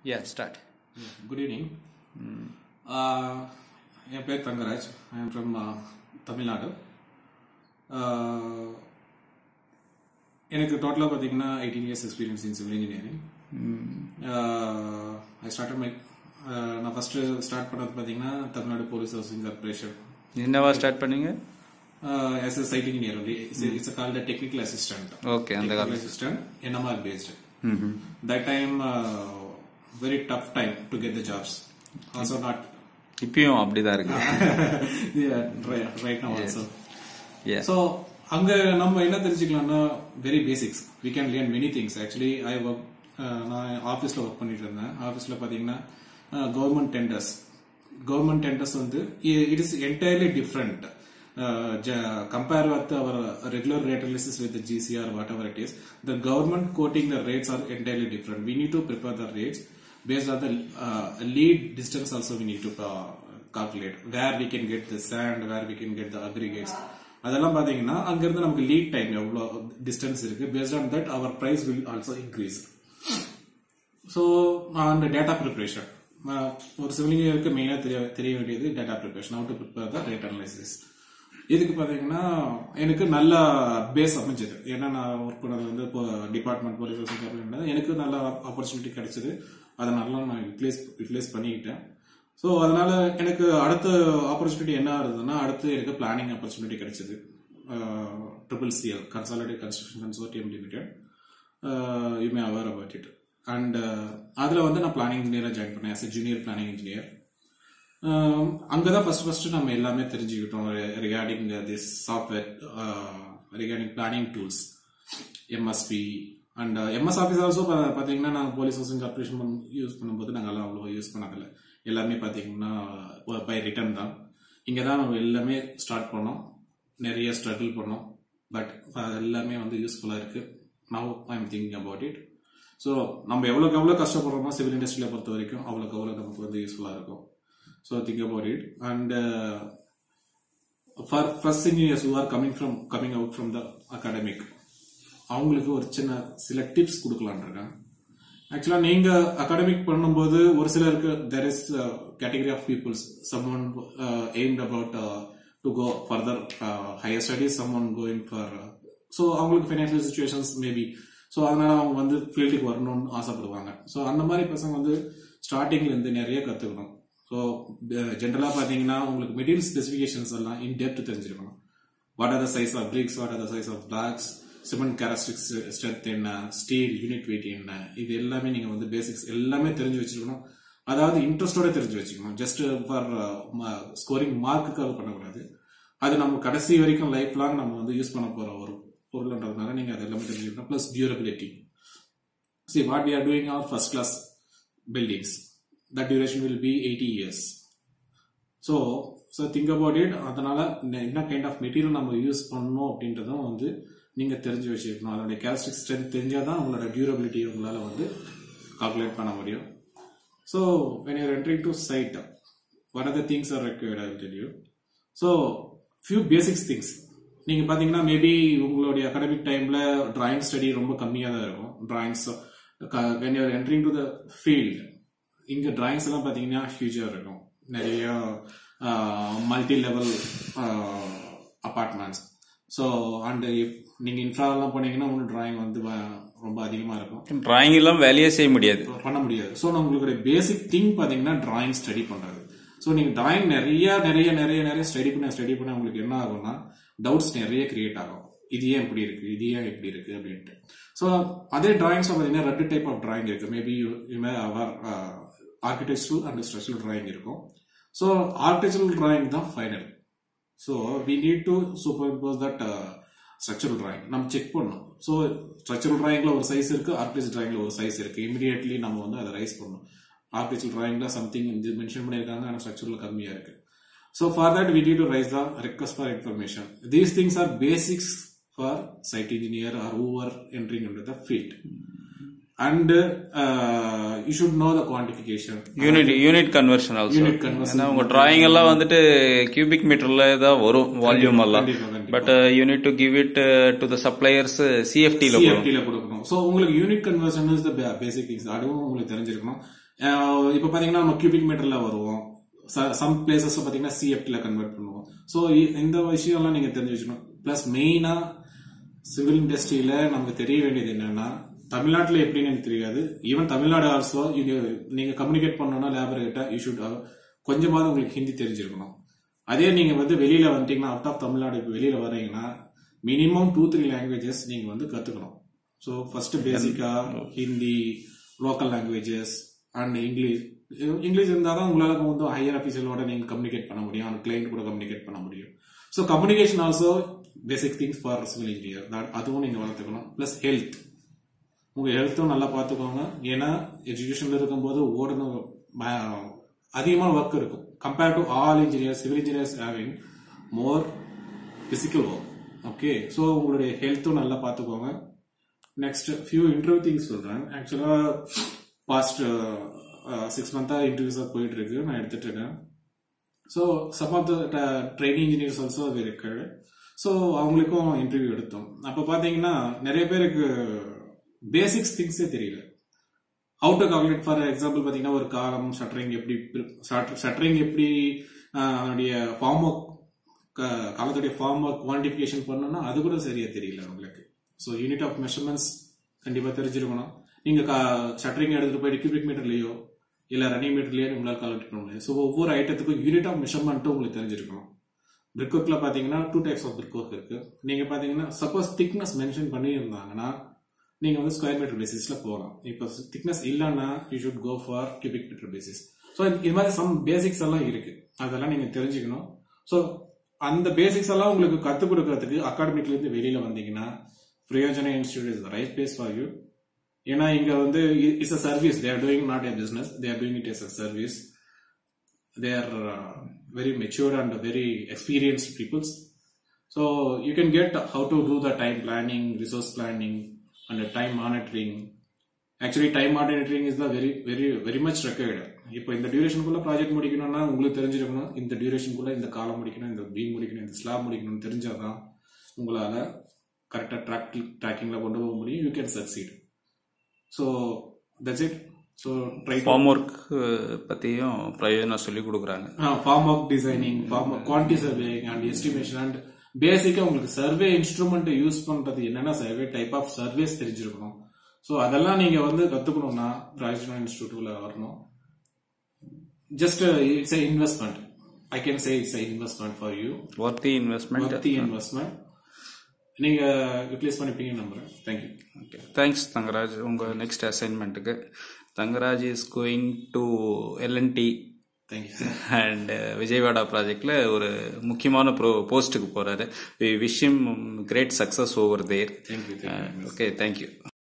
Yeah, start. Good evening என் பேர் Thangaraj I am from Tamil Nadu Uh, எனக்கு டோட்டலாக பார்த்தீங்கன்னா eighteen years experience in civil engineering I start my நான் first start பண்ணது பார்த்தீங்கன்னா தமிழ்நாடு போலீஸ் ஹவுசிங் கார்பரேஷன் என்னவா ஸ்டார்ட் பண்ணீங்க S S site engineer only it's called technical assistant okay அந்த காலம் assistant NMR based. That time, uh, very tough time to get the jobs. Also not இப்பயும் அப்படிதான் இருக்கு yeah, right, right now also. Yeah. So அங்க நம்ம என்ன தெரிஞ்சுக்கலாம்னா very basics we can learn many things actually I work நான் ஆஃபீஸில் work பண்ணிட்டு இருந்தேன் ஆஃபீஸில் பார்த்தீங்கன்னா கவர்மெண்ட் டெண்டர்ஸ் கவர்மெண்ட் டெண்டர்ஸ் வந்து it is entirely different compare with our regular rate analysis with GCR whatever it is the government quoting the rates are entirely different we need to prepare the rates based on the uh, lead distance also we need to uh, calculate where we can get the sand where we can get the aggregates அதெல்லாம் பாத்தீங்கன்னா அங்கிருந்து நமக்கு lead time எவ்வளவு distance இருக்கு based on that our price will also increase so அந்த data preparation ஒரு civil இன்ஜினியருக்கு மெயினாக தெரிய தெரிய வேண்டியது data preparation how to prepare the rate analysis இதுக்கு பார்த்தீங்கன்னா எனக்கு நல்ல பேஸ் அமைஞ்சது ஏன்னா நான் ஒர்க் பண்ணது வந்து இப்போ டிபார்ட்மெண்ட் போலீஸ் எனக்கு நல்ல ஆப்பர்ச்சுனிட்டி கிடைச்சது அதை நல்லா நான் யூட்டிலைஸ் யூட்டிலைஸ் பண்ணிக்கிட்டேன் ஸோ அதனால எனக்கு அடுத்த ஆப்பர்ச்சுனிட்டி என்ன இருந்ததுன்னா அடுத்து எனக்கு பிளானிங் ஆப்பர்ச்சுனிட்டி கிடைச்சது triple CL consolidated construction consortium limited you may aware about it and அதில் வந்து நான் பிளானிங் இன்ஜினியராக ஜாயின் பண்ணேன் as a junior planning engineer அங்கதான் ஃபர்ஸ்ட் ஃபர்ஸ்ட் நம்ம எல்லாமே தெரிஞ்சுக்கிட்டோம் regarding this software regarding planning tools MSP and MS office also பார்த்தீங்கன்னா நாங்கள் போலீஸ் ஹவுசிங் கார்பரேஷன் யூஸ் பண்ணும்போது நாங்கள் எல்லாம் அவ்வளோ யூஸ் பண்ணதில்ல எல்லாமே பார்த்தீங்கன்னா பை ரிட்டர்ன் தான் இங்கே தான் நம்ம எல்லாமே ஸ்டார்ட் பண்ணோம் நிறைய ஸ்ட்ரகிள் பண்ணோம் பட் எல்லாமே வந்து யூஸ்ஃபுல்லாக இருக்கு now I am thinking about it so நம்ம எவ்வளோக்கு எவ்வளோ கஷ்டப்படுறோமோ சிவில் இண்டஸ்ட்ரியில் பொறுத்த வரைக்கும் அவ்வளோக்கு எவ்வளோ நமக்கு வந்து யூஸ்ஃபுல்லாக இருக்கும் so think about it and for first engineers who are coming from coming out from the academic அவங்களுக்கு ஒரு சின்ன சில டிப்ஸ் கொடுக்கலான் இருக்கேன் ஆக்சுவலாக நீங்க அகாடமிக் பண்ணும்போது ஒரு சிலருக்கு there is category of peoples someone aimed about to go further higher studies someone going for so அவங்களுக்கு ஃபைனான்சியல் சுச்சுவேஷன்ஸ் மேபி ஸோ அதனால அவங்க வந்து ஃபீல்டுக்கு வரணும்னு ஆசைப்படுவாங்க ஸோ அந்த மாதிரி பசங்க வந்து ஸ்டார்டிங்ல இருந்து நிறைய கற்றுக்கணும் ஸோ ஜென்ரலாக பார்த்தீங்கன்னா உங்களுக்கு மெட்டீரியல் ஸ்பெசிஃபிகேஷன்ஸ் எல்லாம் இன் டெப்த் தெரிஞ்சிருக்கணும் what are the size of bricks what are the size of blocks cement characteristics strength என்ன ஸ்டீல் யூனிட் வெயிட் என்ன இது எல்லாமே நீங்க வந்து பேசிக்ஸ் எல்லாமே தெரிஞ்சு வச்சிருக்கணும் அதாவது இன்ட்ரெஸ்டோட தெரிஞ்சு வச்சுக்கணும் ஜஸ்ட் ஃபார் ஸ்கோரிங் மார்க்குக்காக பண்ணக்கூடாது அது நம்ம கடைசி வரைக்கும் லைஃப் லாங் நம்ம வந்து யூஸ் பண்ண போற ஒரு பொருள்ன்றதுனால நீங்க அது எல்லாமே தெரிஞ்சுக்கணும் plus durability see what we are doing our first class buildings that duration will be eighty years so so think about it அதனால என்ன கைண்ட் ஆஃப் மெட்டீரியல் நம்ம யூஸ் பண்ணணும் அப்படின்றதும் வந்து நீங்க தெரிஞ்சு வச்சிருக்கணும் அதோட கேரஸ்டிக் ஸ்ட்ரென்த் தெரிஞ்சாதான் உங்களோட டியூரபிலிட்டி உங்களால வந்து கால்குலேட் பண்ண முடியும் so when you're entering to site what are the things are required I tell you so few basics things நீங்க பாத்தீங்கன்னா மேபி உங்களுடைய அகாடமிக் டைம்ல டிராயிங் ஸ்டடி ரொம்ப கம்மியாக தான் இருக்கும் drawings when you're entering to the field இங்க டிராயிங்ஸ் எல்லாம் பாத்தீங்கன்னா ஹியூஜா இருக்கும் நிறைய multi level apartments so and நீங்க இன்ஃப்ராலாம் போனீங்கன்னா உங்களுக்கு டிராயிங் வந்து ரொம்ப அதிகமா இருக்கும் டிராயிங் எல்லாம் வேலையே செய்ய முடியாது பண்ண முடியாது ஸோ உங்களுடைய பேசிக் திங் பாத்தீங்கன்னா டிராயிங் ஸ்டடி பண்றது ஸோ நீங்க டிராயிங் நிறைய நிறைய நிறைய நிறைய ஸ்டடி பண்ண ஸ்டடி பண்ண உங்களுக்கு என்ன ஆகும்னா டவுட்ஸ் நிறைய கிரியேட் ஆகும் இது ஏன் இப்படி இருக்கு இது ஏன் இப்படி இருக்கு அப்படின்ட்டு ஸோ அதே டிராயிங்ஸ் பார்த்தீங்கன்னா ரெண்டு டைப் ஆஃப் டிராயிங் இருக்கு maybe you may our architectural and structural drawing இருக்கும் ஸோ ஆர்கிடெக்சரல் டிராயிங் தான் final so we need to superimpose that structural drawing நம்ம செக் பண்ணணும் ஸோ ஸ்ட்ரக்சரல் டிராயிங்ல ஒரு சைஸ் இருக்கு ஆர்கிடெக்சர் டிராயிங்ல ஒரு சைஸ் இருக்கு இமீடியட்லி நம்ம வந்து அதை ரைஸ் பண்ணணும் ஆர்கிடெக்சர் டிராயிங்ல சம்திங் இது மென்ஷன் பண்ணியிருக்காங்க ஆனால் ஸ்ட்ரக்சரல் கம்மியா இருக்கு so for that we need to raise the request for information these things are basics for site engineer are over entering in the field and you should know the quantification unit unit conversion also Unit conversion. ஏன்னா உங்க drawing எல்லாம் வந்துட்டு cubic மீட்டர்ல தான் வரும் volume எல்லாம் கண்டிப்பா, கண்டிப்பா. But unit to give it to the suppliers சிஎஃப்டில வரும் சிஎஃப்டில கொடுக்கணும் ஸோ உங்களுக்கு unit conversion is the basic things அதுவும் உங்களுக்கு தெரிஞ்சிருக்கணும் அஹ் இப்ப பாத்தீங்கன்னா நம்ம கியூபிக் மீட்டர்ல வருவோம் சம் பிளேசஸ் பாத்தீங்கன்னா சிஎஃப்டில கன்வெர்ட் பண்ணுவோம் ஸோ இந்த விஷயம்லாம் நீங்க தெரிஞ்சு வச்சுக்கணும் பிளஸ் மெயினா சிவில் இண்டஸ்ட்ரியில நமக்கு தெரிய வேண்டியது என்னன்னா தமிழ்நாட்டுல எப்படின்னு எனக்கு தெரியாது ஈவன் தமிழ்நாடு ஆல்சோ நீங்க கம்யூனிகேட் பண்ணணும்னா லேபர் கிட்ட யூ ஷுட் கொஞ்சமாவது உங்களுக்கு ஹிந்தி தெரிஞ்சிருக்கணும் அதே நீங்க வந்து வெளியில வந்துட்டீங்கன்னா அவுட் ஆஃப் தமிழ்நாடு இப்ப வெளியில வர்றீங்கன்னா மினிமம் டூ த்ரீ லாங்குவேஜஸ் நீங்க வந்து கத்துக்கணும் so first basically Hindi local languages and English English இருந்தால் தான் உங்களால வந்து ஹையர் ஆஃபீஸரோட நீங்க கம்யூனிகேட் பண்ண முடியும் அந்த கிளைண்ட் கூட கம்யூனிகேட் பண்ண முடியும் so communication also basic things for civil engineer அதுவும் நீங்க வளர்த்துக்கணும் பிளஸ் ஹெல்த் உங்க ஹெல்த்தும் நல்லா பார்த்துக்கோங்க ஏன்னா எஜுகேஷன்ல இருக்கும்போது ஓடணும் ப- அதிகமான ஒர்க் இருக்கும் compare to all engineers civil engineers having more physical work okay so உங்களுடைய ஹெல்த்தும் நல்லா பார்த்துக்கோங்க நெக்ஸ்ட் ஃபியூ இன்டர்வியூ திங்ஸ் சொல்றேன் ஆக்சுவலா பாஸ்ட் சிக்ஸ் மந்தா இன்டர்வியூஸா போயிட்டு இருக்கு நான் எடுத்துட்டு இருக்கேன் so some of the training engineers also இருக்கு ஸோ அவங்களுக்கும் இன்டர்வியூ எடுத்தோம் அப்போ பார்த்தீங்கன்னா நிறைய பேருக்கு பேசிக்ஸ் திங்ஸே தெரியல how to calculate for example பார்த்தீங்கன்னா ஒரு காலம் ஷட்டரிங் எப்படி ஷட்டரிங் எப்படி ஆஹ், அதனுடைய ஃபார்ம் ஒர்க் காலத்துடைய ஃபார்ம் ஒர்க் குவான்டிஃபிகேஷன் பண்ணணும்னா அது கூட சரியா தெரியல அவங்களுக்கு ஸோ யூனிட் ஆஃப் மெஷர்மெண்ட்ஸ் கண்டிப்பாக தெரிஞ்சிருக்கணும் நீங்க ஷட்டரிங் எடுத்துட்டு போயிட்டு கியூபிக் மீட்டர்லயோ இல்ல ரன்னிங் மீட்டர்லயோ உங்களால் கால்குலேட் பண்ண முடியாது ஸோ ஒவ்வொரு ஐட்டத்துக்கும் யூனிட் ஆஃப் மெஷர்மெண்ட்டும் உங்களுக்கு தெரிஞ்சிருக்கணும் பிரிக் ஒர்க்ல பாத்தீங்கன்னா two types of brick work இருக்கு நீங்க பாத்தீங்கன்னா சப்போஸ் திக்னஸ் மென்ஷன் பண்ணி இருந்தாங்கன்னா நீங்க வந்து ஸ்கொயர் மீட்டர் பேசிஸ்ல போகலாம் இப்போ திக்னஸ் இல்லைன்னா you should go for cubic metre basis so இது மாதிரி சம் பேசிக்ஸ் எல்லாம் இருக்கு அதெல்லாம் நீங்க தெரிஞ்சுக்கணும் ஸோ அந்த பேசிக்ஸ் எல்லாம் உங்களுக்கு கத்துக் கொடுக்கறதுக்கு அகாடமிக்ல இருந்து வெளியில வந்தீங்கன்னா பிரயோஜன institute is right place for you ஏன்னா இங்க வந்து it's a service they are doing not a business they are doing it as a service they are uh, very mature and very experienced peoples so you can get how to do the time planning resource planning and the time monitoring actually time monitoring is the very very very much required இப்போ இந்த டியூரேஷனுக்குள்ள project முடிக்கணும்னா உங்களுக்கு தெரிஞ்சிருக்கணும் இந்த டியூரேஷனுக்குள்ள இந்த காலம் முடிக்கணும் இந்த beam முடிக்கணும் இந்த ஸ்லாப் முடிக்கணும்னு தெரிஞ்சாதான் உங்களால கரெக்டாக ட்ராக் ட்ராக்கிங்ல கொண்டு போக முடியும் you can succeed so that's it so try form work பற்றியும் பிரயோஜனம் சொல்லி கொடுக்குறாங்க form of designing form quantity surveying and estimation and basically உங்களுக்கு சர்வே இன்ஸ்ட்ருமெண்ட் யூஸ் பண்றது என்னென்ன சர்வே டைப் ஆஃப் சர்வேஸ் தெரிஞ்சிருக்கணும் ஸோ அதெல்லாம் நீங்க வந்து கத்துக்கணும்னா ராஜ்னா இன்ஸ்டியூட்ல வரணும் just it's a investment I can say it's a investment for you worthy investment worthy investment நீங்க யூட்டிலைஸ் பண்ணிப்பீங்கன்னு நம்புறேன் தேங்க்யூ ஓகே தேங்க்ஸ் தங்கராஜ் உங்கள் நெக்ஸ்ட் அசைன்மெண்ட்டுக்கு Thangaraj is going to L and T thank you and Vijayawada ப்ராஜெக்டில் ஒரு முக்கியமான ப்ரோ போஸ்ட்டுக்கு போகிறாரு we wish him great success over there thank you okay thank you